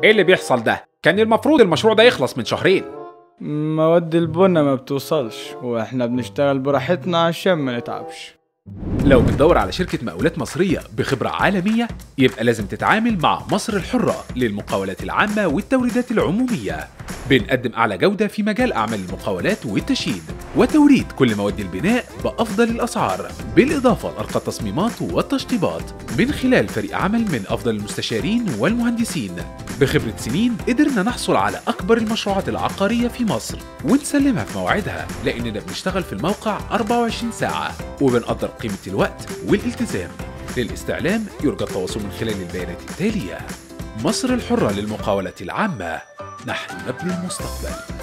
ايه اللي بيحصل ده كان المفروض المشروع ده يخلص من شهرين مواد البنا ما بتوصلش واحنا بنشتغل براحتنا عشان ما نتعبش لو بتدور على شركة مقاولات مصرية بخبرة عالمية يبقى لازم تتعامل مع مصر الحرة للمقاولات العامة والتوريدات العمومية بنقدم أعلى جودة في مجال أعمال المقاولات والتشييد وتوريد كل مواد البناء بأفضل الأسعار بالإضافة لأرقى التصميمات والتشطيبات من خلال فريق عمل من أفضل المستشارين والمهندسين بخبرة سنين قدرنا نحصل على أكبر المشروعات العقارية في مصر ونسلمها في موعدها لأننا بنشتغل في الموقع 24 ساعة وبنقدر قيمة الوقت والالتزام للاستعلام يرجى التواصل من خلال البيانات التالية مصر الحرة للمقاولة العامة نحن نبني المستقبل